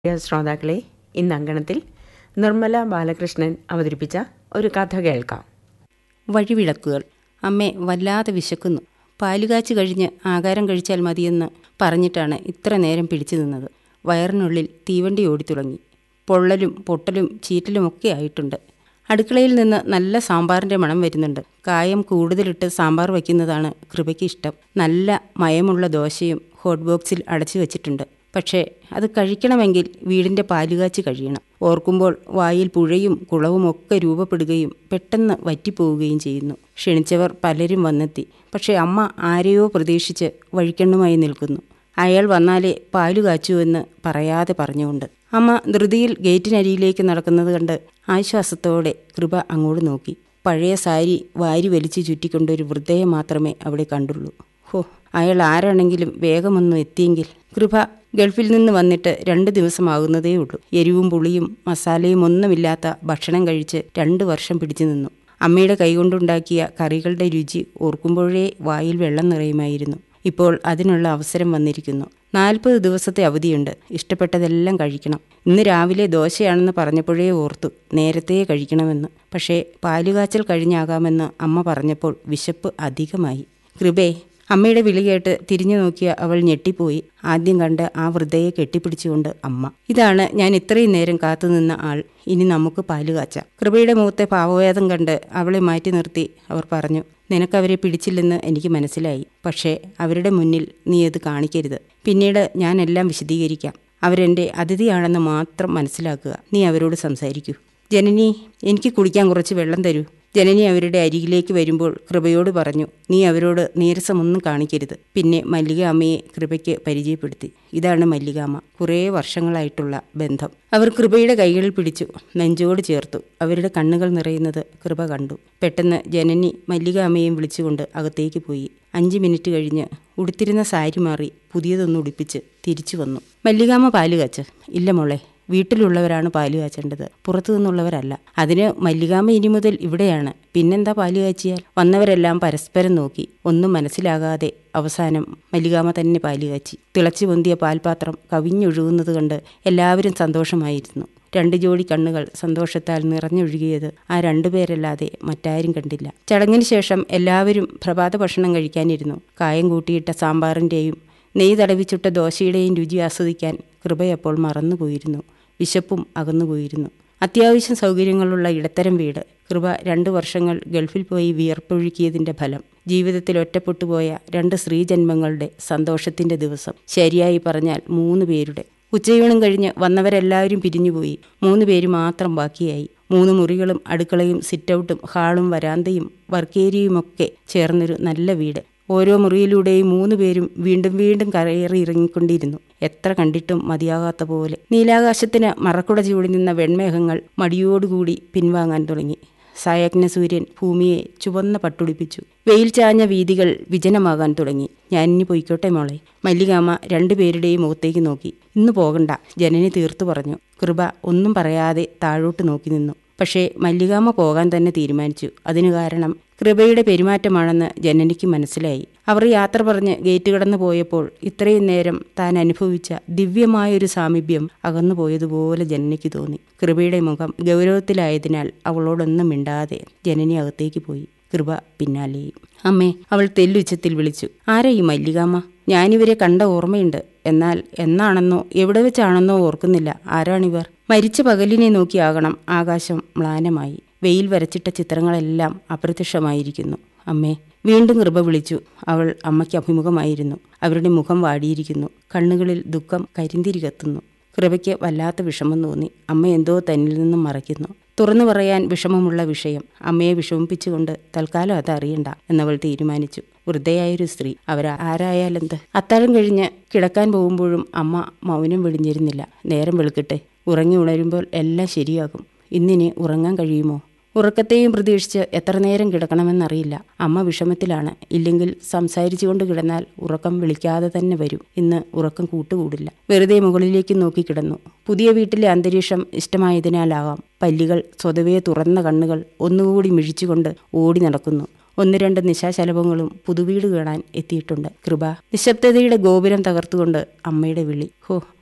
പ്രിയ ശ്രോതാക്കളെ ഇന്ന് അങ്കണത്തിൽ നിർമ്മല ബാലകൃഷ്ണൻ അവതരിപ്പിച്ച ഒരു കഥ കേൾക്കാം വഴിവിളക്കുകൾ അമ്മേ വല്ലാതെ വിശക്കുന്നു പാലുകാച്ച് കഴിഞ്ഞ് ആകാരം കഴിച്ചാൽ മതിയെന്ന് പറഞ്ഞിട്ടാണ് ഇത്ര നേരം പിടിച്ചു നിന്നത് വയറിനുള്ളിൽ തീവണ്ടി ഓടിത്തുടങ്ങി പൊള്ളലും പൊട്ടലും ചീറ്റലുമൊക്കെ ആയിട്ടുണ്ട് അടുക്കളയിൽ നിന്ന് നല്ല സാമ്പാറിൻ്റെ മണം വരുന്നുണ്ട് കായം കൂടുതലിട്ട് സാമ്പാർ വയ്ക്കുന്നതാണ് കൃപയ്ക്ക് ഇഷ്ടം നല്ല മയമുള്ള ദോശയും ഹോട്ട് ബോക്സിൽ അടച്ചു വച്ചിട്ടുണ്ട് പക്ഷേ അത് കഴിക്കണമെങ്കിൽ വീടിൻ്റെ പാലുകാച്ച് കഴിയണം ഓർക്കുമ്പോൾ വായിൽ പുഴയും കുളവും ഒക്കെ രൂപപ്പെടുകയും പെട്ടെന്ന് വറ്റിപ്പോവുകയും ചെയ്യുന്നു ക്ഷണിച്ചവർ പലരും വന്നെത്തി പക്ഷേ അമ്മ ആരെയോ പ്രതീക്ഷിച്ച് വഴിക്കണ്ണുമായി നിൽക്കുന്നു അയാൾ വന്നാലേ പാലു കാച്ചുവെന്ന് പറയാതെ പറഞ്ഞുകൊണ്ട് അമ്മ ധൃതിയിൽ ഗേറ്റിനരിയിലേക്ക് നടക്കുന്നത് കണ്ട് ആശ്വാസത്തോടെ കൃപ അങ്ങോട്ട് നോക്കി പഴയ സാരി വാരി വലിച്ചു ചുറ്റിക്കൊണ്ടൊരു വൃദ്ധയെ മാത്രമേ അവിടെ കണ്ടുള്ളൂ ഹോ അയാൾ ആരാണെങ്കിലും വേഗമൊന്നും എത്തിയെങ്കിൽ കൃപ ഗൾഫിൽ നിന്ന് വന്നിട്ട് രണ്ട് ദിവസമാകുന്നതേ ഉള്ളൂ എരിവും പുളിയും മസാലയും ഒന്നുമില്ലാത്ത ഭക്ഷണം കഴിച്ച് രണ്ട് വർഷം പിടിച്ചു നിന്നു അമ്മയുടെ കൈകൊണ്ടുണ്ടാക്കിയ കറികളുടെ രുചി ഓർക്കുമ്പോഴേ വായിൽ വെള്ളം നിറയുമായിരുന്നു ഇപ്പോൾ അതിനുള്ള അവസരം വന്നിരിക്കുന്നു നാൽപ്പത് ദിവസത്തെ അവധിയുണ്ട് ഇഷ്ടപ്പെട്ടതെല്ലാം കഴിക്കണം ഇന്ന് രാവിലെ ദോശയാണെന്ന് പറഞ്ഞപ്പോഴേ ഓർത്തു നേരത്തെ കഴിക്കണമെന്ന് പക്ഷേ പാലുകാച്ചൽ കഴിഞ്ഞാകാമെന്ന് അമ്മ പറഞ്ഞപ്പോൾ വിശപ്പ് അധികമായി കൃപേ അമ്മയുടെ വിളി കേട്ട് തിരിഞ്ഞു നോക്കിയ അവൾ ഞെട്ടിപ്പോയി ആദ്യം കണ്ട് ആ വൃദ്ധയെ കെട്ടിപ്പിടിച്ചുകൊണ്ട് അമ്മ ഇതാണ് ഞാൻ ഇത്രയും നേരം കാത്തുനിന്ന ആൾ ഇനി നമുക്ക് പാല് കാച്ചാം കൃപയുടെ മുഖത്തെ പാവവേദം കണ്ട് അവളെ മാറ്റി നിർത്തി അവർ പറഞ്ഞു നിനക്കവരെ പിടിച്ചില്ലെന്ന് എനിക്ക് മനസ്സിലായി പക്ഷേ അവരുടെ മുന്നിൽ നീ അത് കാണിക്കരുത് പിന്നീട് ഞാൻ എല്ലാം വിശദീകരിക്കാം അവരെൻ്റെ അതിഥിയാണെന്ന് മാത്രം മനസ്സിലാക്കുക നീ അവരോട് സംസാരിക്കൂ ജനനി എനിക്ക് കുടിക്കാൻ കുറച്ച് വെള്ളം തരൂ ജനനി അവരുടെ അരികിലേക്ക് വരുമ്പോൾ കൃപയോട് പറഞ്ഞു നീ അവരോട് നീരസമൊന്നും കാണിക്കരുത് പിന്നെ മല്ലിക അമ്മയെ കൃപയ്ക്ക് പരിചയപ്പെടുത്തി ഇതാണ് മല്ലികാമ്മ കുറേ വർഷങ്ങളായിട്ടുള്ള ബന്ധം അവർ കൃപയുടെ കൈകളിൽ പിടിച്ചു നെഞ്ചോട് ചേർത്തു അവരുടെ കണ്ണുകൾ നിറയുന്നത് കൃപ കണ്ടു പെട്ടെന്ന് ജനനി മല്ലിക അമ്മയെയും വിളിച്ചുകൊണ്ട് അകത്തേക്ക് പോയി അഞ്ച് മിനിറ്റ് കഴിഞ്ഞ് ഉടുത്തിരുന്ന സാരി മാറി പുതിയതൊന്ന് ഉടുപ്പിച്ച് തിരിച്ചു വന്നു മല്ലികാമ്മ പാല് കാച്ച് ഇല്ല മോളെ വീട്ടിലുള്ളവരാണ് പാല് കാച്ചേണ്ടത് പുറത്തു നിന്നുള്ളവരല്ല അതിന് മല്ലികാമ്മ ഇനി മുതൽ ഇവിടെയാണ് പിന്നെന്താ പാല് കാച്ചിയാൽ വന്നവരെല്ലാം പരസ്പരം നോക്കി ഒന്നും മനസ്സിലാകാതെ അവസാനം മല്ലികാമ്മ തന്നെ പാല് കാച്ചി തിളച്ചു പൊന്തിയ പാൽപാത്രം കവിഞ്ഞൊഴുകുന്നത് കണ്ട് എല്ലാവരും സന്തോഷമായിരുന്നു രണ്ട് ജോഡി കണ്ണുകൾ സന്തോഷത്താൽ നിറഞ്ഞൊഴുകിയത് ആ രണ്ടുപേരല്ലാതെ മറ്റാരും കണ്ടില്ല ചടങ്ങിന് ശേഷം എല്ലാവരും പ്രഭാത ഭക്ഷണം കഴിക്കാനിരുന്നു കായം കൂട്ടിയിട്ട സാമ്പാറിൻ്റെയും നെയ്യ് തടവിച്ചുട്ട ദോശയുടെയും രുചി ആസ്വദിക്കാൻ കൃപയപ്പോൾ മറന്നുപോയിരുന്നു വിശപ്പും അകന്നുപോയിരുന്നു അത്യാവശ്യം സൗകര്യങ്ങളുള്ള ഇടത്തരം വീട് കൃപ രണ്ട് വർഷങ്ങൾ ഗൾഫിൽ പോയി വിയർപ്പൊഴുക്കിയതിൻ്റെ ഫലം ജീവിതത്തിൽ ഒറ്റപ്പെട്ടുപോയ രണ്ട് സ്ത്രീജന്മങ്ങളുടെ സന്തോഷത്തിൻ്റെ ദിവസം ശരിയായി പറഞ്ഞാൽ മൂന്ന് പേരുടെ ഉച്ചയൂണും കഴിഞ്ഞ് വന്നവരെല്ലാവരും പിരിഞ്ഞുപോയി മൂന്ന് പേര് മാത്രം ബാക്കിയായി മൂന്ന് മുറികളും അടുക്കളയും സിറ്റൗട്ടും ഹാളും വരാന്തയും വർക്കേരിയുമൊക്കെ ചേർന്നൊരു നല്ല വീട് ഓരോ മുറിയിലൂടെയും മൂന്ന് പേരും വീണ്ടും വീണ്ടും കരയേറി ഇറങ്ങിക്കൊണ്ടിരുന്നു എത്ര കണ്ടിട്ടും മതിയാകാത്ത പോലെ നീലാകാശത്തിന് മറക്കുട ചൂടി നിന്ന വെൺമേഘങ്ങൾ മടിയോടുകൂടി പിൻവാങ്ങാൻ തുടങ്ങി സായജ്ഞ സൂര്യൻ ഭൂമിയെ ചുവന്ന പട്ടുടിപ്പിച്ചു വെയിൽ ചാഞ്ഞ വീതികൾ വിജനമാകാൻ തുടങ്ങി ഞാൻ ഇനി പൊയ്ക്കോട്ടെ മോളെ മല്ലികാമ്മ രണ്ടുപേരുടെയും മുഖത്തേക്ക് നോക്കി ഇന്ന് പോകണ്ട ജനനി തീർത്തു പറഞ്ഞു കൃപ ഒന്നും പറയാതെ താഴോട്ട് നോക്കി നിന്നു പക്ഷേ മല്ലികാമ്മ പോകാൻ തന്നെ തീരുമാനിച്ചു അതിനു കാരണം കൃപയുടെ പെരുമാറ്റമാണെന്ന് ജനനിക്ക് മനസ്സിലായി അവർ യാത്ര പറഞ്ഞ് ഗേറ്റ് കടന്നു പോയപ്പോൾ ഇത്രയും നേരം താൻ അനുഭവിച്ച ദിവ്യമായൊരു സാമീപ്യം അകന്നു പോയതുപോലെ ജനനിക്ക് തോന്നി കൃപയുടെ മുഖം ഗൗരവത്തിലായതിനാൽ അവളോടൊന്നും മിണ്ടാതെ ജനനി അകത്തേക്ക് പോയി കൃപ പിന്നാലെയും അമ്മേ അവൾ തെല്ലുച്ചത്തിൽ വിളിച്ചു ആരാ ഈ മല്ലികാമ്മ ഞാനിവരെ കണ്ട ഓർമ്മയുണ്ട് എന്നാൽ എന്നാണെന്നോ എവിടെ വെച്ചാണെന്നോ ഓർക്കുന്നില്ല ആരാണിവർ മരിച്ച പകലിനെ നോക്കിയാകണം ആകാശം മ്ലാനമായി വെയിൽ വരച്ചിട്ട ചിത്രങ്ങളെല്ലാം അപ്രത്യക്ഷമായിരിക്കുന്നു അമ്മേ വീണ്ടും കൃപ വിളിച്ചു അവൾ അമ്മയ്ക്ക് അഭിമുഖമായിരുന്നു അവരുടെ മുഖം വാടിയിരിക്കുന്നു കണ്ണുകളിൽ ദുഃഖം കരിന്തിരി കത്തുന്നു കൃപയ്ക്ക് വല്ലാത്ത വിഷമം തോന്നി അമ്മ എന്തോ തന്നിൽ നിന്നും മറയ്ക്കുന്നു തുറന്നു പറയാൻ വിഷമമുള്ള വിഷയം അമ്മയെ വിഷമിപ്പിച്ചുകൊണ്ട് തൽക്കാലം അത് അറിയണ്ട എന്നവൾ തീരുമാനിച്ചു വൃദ്ധയായൊരു സ്ത്രീ അവർ ആരായാലെന്ത് അത്താഴം കഴിഞ്ഞ് കിടക്കാൻ പോകുമ്പോഴും അമ്മ മൗനം വെടിഞ്ഞിരുന്നില്ല നേരം വെളുക്കട്ടെ ഉറങ്ങി ഉണരുമ്പോൾ എല്ലാം ശരിയാകും ഇന്നിനി ഉറങ്ങാൻ കഴിയുമോ ഉറക്കത്തെയും പ്രതീക്ഷിച്ച് എത്ര നേരം കിടക്കണമെന്നറിയില്ല അമ്മ വിഷമത്തിലാണ് ഇല്ലെങ്കിൽ സംസാരിച്ചുകൊണ്ട് കിടന്നാൽ ഉറക്കം വിളിക്കാതെ തന്നെ വരും ഇന്ന് ഉറക്കം കൂട്ടുകൂടില്ല വെറുതെ മുകളിലേക്ക് നോക്കി കിടന്നു പുതിയ വീട്ടിലെ അന്തരീക്ഷം ഇഷ്ടമായതിനാലാകാം പല്ലികൾ സ്വതവേ തുറന്ന കണ്ണുകൾ ഒന്നുകൂടി മിഴിച്ചുകൊണ്ട് ഓടി നടക്കുന്നു ഒന്ന് രണ്ട് നിശാശലഭങ്ങളും പുതുവീട് കാണാൻ എത്തിയിട്ടുണ്ട് കൃപ നിശബ്ദതയുടെ ഗോപുരം തകർത്തുകൊണ്ട് അമ്മയുടെ വിളി ഹോ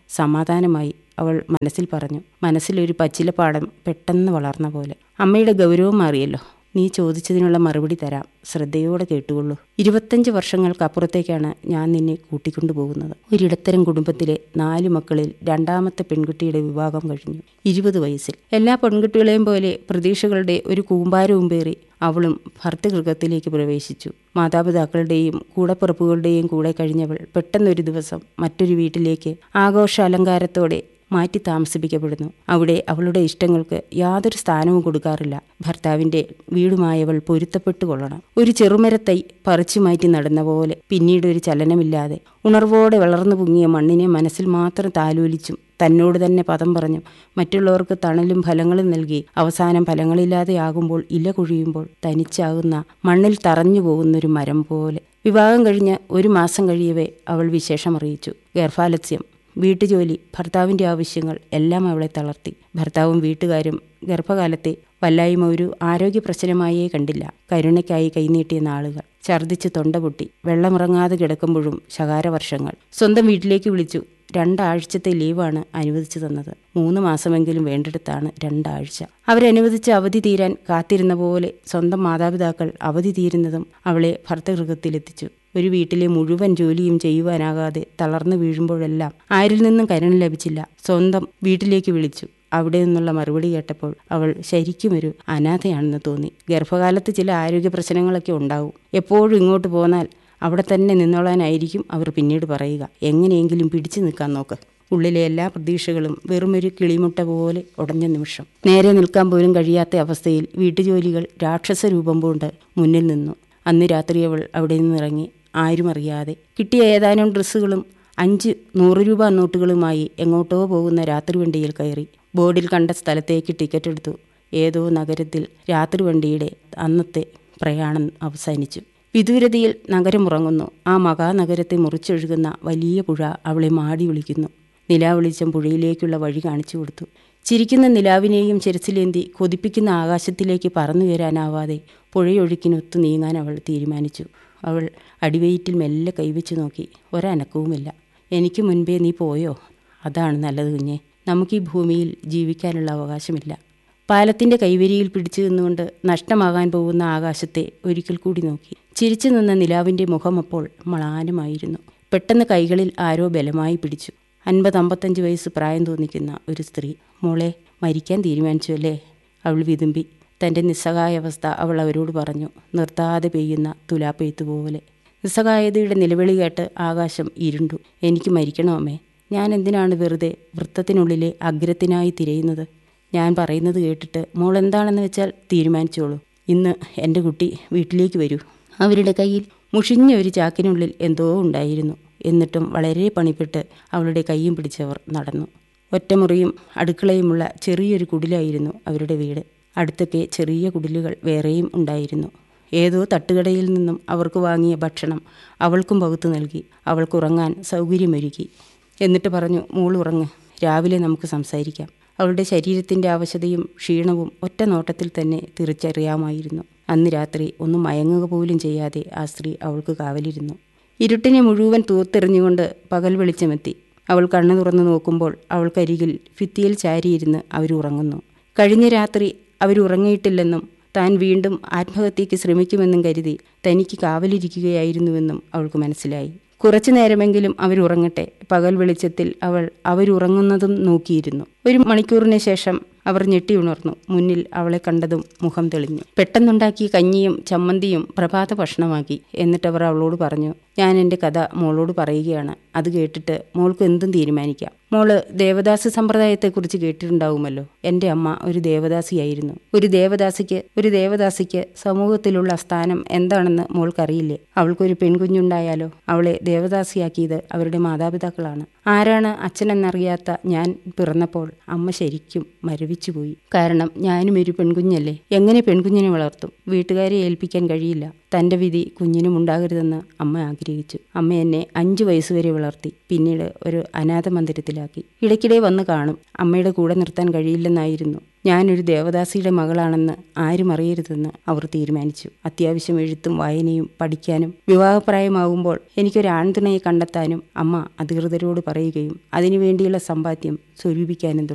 സമാധാനമായി അവൾ മനസ്സിൽ പറഞ്ഞു മനസ്സിലൊരു പച്ചിലപ്പാടം പെട്ടെന്ന് വളർന്ന പോലെ അമ്മയുടെ ഗൗരവം മാറിയല്ലോ നീ ചോദിച്ചതിനുള്ള മറുപടി തരാം ശ്രദ്ധയോടെ കേട്ടുകൊള്ളൂ ഇരുപത്തഞ്ച് വർഷങ്ങൾക്കപ്പുറത്തേക്കാണ് ഞാൻ നിന്നെ കൂട്ടിക്കൊണ്ടു പോകുന്നത് ഒരിടത്തരം കുടുംബത്തിലെ നാല് മക്കളിൽ രണ്ടാമത്തെ പെൺകുട്ടിയുടെ വിവാഹം കഴിഞ്ഞു ഇരുപത് വയസ്സിൽ എല്ലാ പെൺകുട്ടികളെയും പോലെ പ്രതീക്ഷകളുടെ ഒരു കൂമ്പാരവും പേറി അവളും ഭർത്തൃഗൃഹത്തിലേക്ക് പ്രവേശിച്ചു മാതാപിതാക്കളുടെയും കൂടപ്പിറപ്പുകളുടെയും കൂടെ കഴിഞ്ഞവൾ പെട്ടെന്നൊരു ദിവസം മറ്റൊരു വീട്ടിലേക്ക് ആഘോഷ അലങ്കാരത്തോടെ മാറ്റി താമസിപ്പിക്കപ്പെടുന്നു അവിടെ അവളുടെ ഇഷ്ടങ്ങൾക്ക് യാതൊരു സ്ഥാനവും കൊടുക്കാറില്ല ഭർത്താവിന്റെ വീടുമായവൾ പൊരുത്തപ്പെട്ടു കൊള്ളണം ഒരു ചെറുമരത്തൈ പറിച്ചു മാറ്റി നടന്ന പോലെ പിന്നീട് ഒരു ചലനമില്ലാതെ ഉണർവോടെ വളർന്നു പൊങ്ങിയ മണ്ണിനെ മനസ്സിൽ മാത്രം താലോലിച്ചും തന്നോട് തന്നെ പദം പറഞ്ഞും മറ്റുള്ളവർക്ക് തണലും ഫലങ്ങളും നൽകി അവസാനം ഫലങ്ങളില്ലാതെയാകുമ്പോൾ ഇല കൊഴിയുമ്പോൾ തനിച്ചാകുന്ന മണ്ണിൽ തറഞ്ഞു പോകുന്നൊരു മരം പോലെ വിവാഹം കഴിഞ്ഞ് ഒരു മാസം കഴിയവേ അവൾ വിശേഷമറിയിച്ചു ഗർഭാലസ്യം വീട്ടുജോലി ഭർത്താവിൻ്റെ ആവശ്യങ്ങൾ എല്ലാം അവളെ തളർത്തി ഭർത്താവും വീട്ടുകാരും ഗർഭകാലത്തെ വല്ലായ്മ ഒരു ആരോഗ്യ പ്രശ്നമായേ കണ്ടില്ല കരുണയ്ക്കായി കൈനീട്ടിയ നാളുകൾ ഛർദ്ദിച്ച് തൊണ്ട പൊട്ടി വെള്ളമിറങ്ങാതെ കിടക്കുമ്പോഴും ശകാരവർഷങ്ങൾ സ്വന്തം വീട്ടിലേക്ക് വിളിച്ചു രണ്ടാഴ്ചത്തെ ലീവാണ് അനുവദിച്ചു തന്നത് മൂന്ന് മാസമെങ്കിലും വേണ്ടെടുത്താണ് രണ്ടാഴ്ച അവരനുവദിച്ച അവധി തീരാൻ കാത്തിരുന്ന പോലെ സ്വന്തം മാതാപിതാക്കൾ അവധി തീരുന്നതും അവളെ ഭർത്തഗൃഹത്തിലെത്തിച്ചു ഒരു വീട്ടിലെ മുഴുവൻ ജോലിയും ചെയ്യുവാനാകാതെ തളർന്നു വീഴുമ്പോഴെല്ലാം ആരിൽ നിന്നും കരുണ ലഭിച്ചില്ല സ്വന്തം വീട്ടിലേക്ക് വിളിച്ചു അവിടെ നിന്നുള്ള മറുപടി കേട്ടപ്പോൾ അവൾ ശരിക്കും ഒരു അനാഥയാണെന്ന് തോന്നി ഗർഭകാലത്ത് ചില ആരോഗ്യ പ്രശ്നങ്ങളൊക്കെ ഉണ്ടാവും എപ്പോഴും ഇങ്ങോട്ട് പോന്നാൽ അവിടെ തന്നെ നിന്നോളാനായിരിക്കും അവർ പിന്നീട് പറയുക എങ്ങനെയെങ്കിലും പിടിച്ചു നിൽക്കാൻ നോക്ക് ഉള്ളിലെ എല്ലാ പ്രതീക്ഷകളും വെറുമൊരു കിളിമുട്ട പോലെ ഉടഞ്ഞ നിമിഷം നേരെ നിൽക്കാൻ പോലും കഴിയാത്ത അവസ്ഥയിൽ വീട്ടുജോലികൾ രാക്ഷസ രൂപം പൂണ്ട് മുന്നിൽ നിന്നു അന്ന് രാത്രി അവൾ അവിടെ നിന്നിറങ്ങി ആരും അറിയാതെ കിട്ടിയ ഏതാനും ഡ്രസ്സുകളും അഞ്ച് നൂറ് രൂപ നോട്ടുകളുമായി എങ്ങോട്ടോ പോകുന്ന രാത്രി വണ്ടിയിൽ കയറി ബോർഡിൽ കണ്ട സ്ഥലത്തേക്ക് ടിക്കറ്റ് എടുത്തു ഏതോ നഗരത്തിൽ രാത്രി വണ്ടിയുടെ അന്നത്തെ പ്രയാണം അവസാനിച്ചു വിദൂരതയിൽ നഗരമുറങ്ങുന്നു ആ മഹാനഗരത്തെ മുറിച്ചൊഴുകുന്ന വലിയ പുഴ അവളെ മാടി വിളിക്കുന്നു നിലാവെളിച്ചം പുഴയിലേക്കുള്ള വഴി കാണിച്ചു കൊടുത്തു ചിരിക്കുന്ന നിലാവിനെയും ചെരച്ചിലേന്തി കൊതിപ്പിക്കുന്ന ആകാശത്തിലേക്ക് പറന്നു കയറാനാവാതെ പുഴയൊഴുക്കിനൊത്തു നീങ്ങാൻ അവൾ തീരുമാനിച്ചു അവൾ അടിവയറ്റിൽ മെല്ലെ കൈവച്ച് നോക്കി ഒരനക്കവുമില്ല എനിക്ക് മുൻപേ നീ പോയോ അതാണ് നല്ലത് കുഞ്ഞെ നമുക്ക് ഈ ഭൂമിയിൽ ജീവിക്കാനുള്ള അവകാശമില്ല പാലത്തിന്റെ കൈവരിയിൽ പിടിച്ചു നിന്നുകൊണ്ട് നഷ്ടമാകാൻ പോകുന്ന ആകാശത്തെ ഒരിക്കൽ കൂടി നോക്കി ചിരിച്ചു നിന്ന നിലാവിന്റെ മുഖം അപ്പോൾ മളാനമായിരുന്നു പെട്ടെന്ന് കൈകളിൽ ആരോ ബലമായി പിടിച്ചു അൻപത് അമ്പത്തഞ്ച് വയസ്സ് പ്രായം തോന്നിക്കുന്ന ഒരു സ്ത്രീ മോളെ മരിക്കാൻ തീരുമാനിച്ചു അല്ലേ അവൾ വിതുമ്പി തൻ്റെ നിസ്സഹായാവസ്ഥ അവൾ അവരോട് പറഞ്ഞു നിർത്താതെ പെയ്യുന്ന തുലാപ്പെയ്ത്ത് പോലെ നിസ്സഹായതയുടെ നിലവിളി കേട്ട് ആകാശം ഇരുണ്ടു എനിക്ക് മരിക്കണോ അമ്മേ ഞാൻ എന്തിനാണ് വെറുതെ വൃത്തത്തിനുള്ളിലെ അഗ്രത്തിനായി തിരയുന്നത് ഞാൻ പറയുന്നത് കേട്ടിട്ട് മോൾ എന്താണെന്ന് വെച്ചാൽ തീരുമാനിച്ചോളൂ ഇന്ന് എൻ്റെ കുട്ടി വീട്ടിലേക്ക് വരൂ അവരുടെ കയ്യിൽ മുഷിഞ്ഞ ഒരു ചാക്കിനുള്ളിൽ എന്തോ ഉണ്ടായിരുന്നു എന്നിട്ടും വളരെ പണിപ്പെട്ട് അവളുടെ കൈയും പിടിച്ചവർ നടന്നു ഒറ്റമുറിയും അടുക്കളയുമുള്ള ചെറിയൊരു കുടിലായിരുന്നു അവരുടെ വീട് അടുത്തൊക്കെ ചെറിയ കുടിലുകൾ വേറെയും ഉണ്ടായിരുന്നു ഏതോ തട്ടുകടയിൽ നിന്നും അവർക്ക് വാങ്ങിയ ഭക്ഷണം അവൾക്കും പകുത്തു നൽകി അവൾക്കുറങ്ങാൻ സൗകര്യമൊരുക്കി എന്നിട്ട് പറഞ്ഞു മോൾ ഉറങ്ങ് രാവിലെ നമുക്ക് സംസാരിക്കാം അവളുടെ ശരീരത്തിൻ്റെ അവശതയും ക്ഷീണവും ഒറ്റ നോട്ടത്തിൽ തന്നെ തിരിച്ചറിയാമായിരുന്നു അന്ന് രാത്രി ഒന്നും മയങ്ങുക പോലും ചെയ്യാതെ ആ സ്ത്രീ അവൾക്ക് കാവലിരുന്നു ഇരുട്ടിനെ മുഴുവൻ തൂത്തെറിഞ്ഞുകൊണ്ട് പകൽ വെളിച്ചമെത്തി അവൾ കണ്ണു തുറന്നു നോക്കുമ്പോൾ അവൾക്കരികിൽ ഭിത്തിയിൽ ചാരിയിരുന്ന് അവരുറങ്ങുന്നു കഴിഞ്ഞ രാത്രി അവരുറങ്ങിയിട്ടില്ലെന്നും താൻ വീണ്ടും ആത്മഹത്യയ്ക്ക് ശ്രമിക്കുമെന്നും കരുതി തനിക്ക് കാവലിരിക്കുകയായിരുന്നുവെന്നും അവൾക്ക് മനസ്സിലായി കുറച്ചു നേരമെങ്കിലും അവരുറങ്ങട്ടെ പകൽ വെളിച്ചത്തിൽ അവൾ അവരുറങ്ങുന്നതും നോക്കിയിരുന്നു ഒരു മണിക്കൂറിന് ശേഷം അവർ ഞെട്ടിയുണർന്നു മുന്നിൽ അവളെ കണ്ടതും മുഖം തെളിഞ്ഞു പെട്ടെന്നുണ്ടാക്കിയ കഞ്ഞിയും ചമ്മന്തിയും പ്രഭാത ഭക്ഷണമാക്കി എന്നിട്ടവർ അവളോട് പറഞ്ഞു ഞാൻ എൻ്റെ കഥ മോളോട് പറയുകയാണ് അത് കേട്ടിട്ട് മോൾക്ക് എന്തും തീരുമാനിക്കാം മോള് ദേവദാസ സമ്പ്രദായത്തെക്കുറിച്ച് കേട്ടിട്ടുണ്ടാവുമല്ലോ എൻ്റെ അമ്മ ഒരു ദേവദാസിയായിരുന്നു ഒരു ദേവദാസിക്ക് ഒരു ദേവദാസിക്ക് സമൂഹത്തിലുള്ള സ്ഥാനം എന്താണെന്ന് മോൾക്കറിയില്ലേ അവൾക്കൊരു പെൺകുഞ്ഞുണ്ടായാലോ അവളെ ദേവദാസിയാക്കിയത് അവരുടെ മാതാപിതാക്കളാണ് ആരാണ് അച്ഛനെന്നറിയാത്ത ഞാൻ പിറന്നപ്പോൾ അമ്മ ശരിക്കും മരവിച്ചുപോയി കാരണം ഞാനും ഒരു പെൺകുഞ്ഞല്ലേ എങ്ങനെ പെൺകുഞ്ഞിനെ വളർത്തും വീട്ടുകാരെ ഏൽപ്പിക്കാൻ കഴിയില്ല തൻ്റെ വിധി കുഞ്ഞിനും ഉണ്ടാകരുതെന്ന് അമ്മ ആഗ്രഹിച്ചു അമ്മ എന്നെ അഞ്ചു വയസ്സുവരെ വളർത്തി പിന്നീട് ഒരു അനാഥ മന്ദിരത്തിലാക്കി ഇടയ്ക്കിടെ വന്ന് കാണും അമ്മയുടെ കൂടെ നിർത്താൻ കഴിയില്ലെന്നായിരുന്നു ഞാനൊരു ദേവദാസിയുടെ മകളാണെന്ന് ആരും അറിയരുതെന്ന് അവർ തീരുമാനിച്ചു അത്യാവശ്യം എഴുത്തും വായനയും പഠിക്കാനും വിവാഹപ്രായമാകുമ്പോൾ എനിക്കൊരു ആൺതുണയെ കണ്ടെത്താനും അമ്മ അധികൃതരോട് പറയുകയും അതിനുവേണ്ടിയുള്ള സമ്പാദ്യം സ്വരൂപിക്കാനും തുടങ്ങി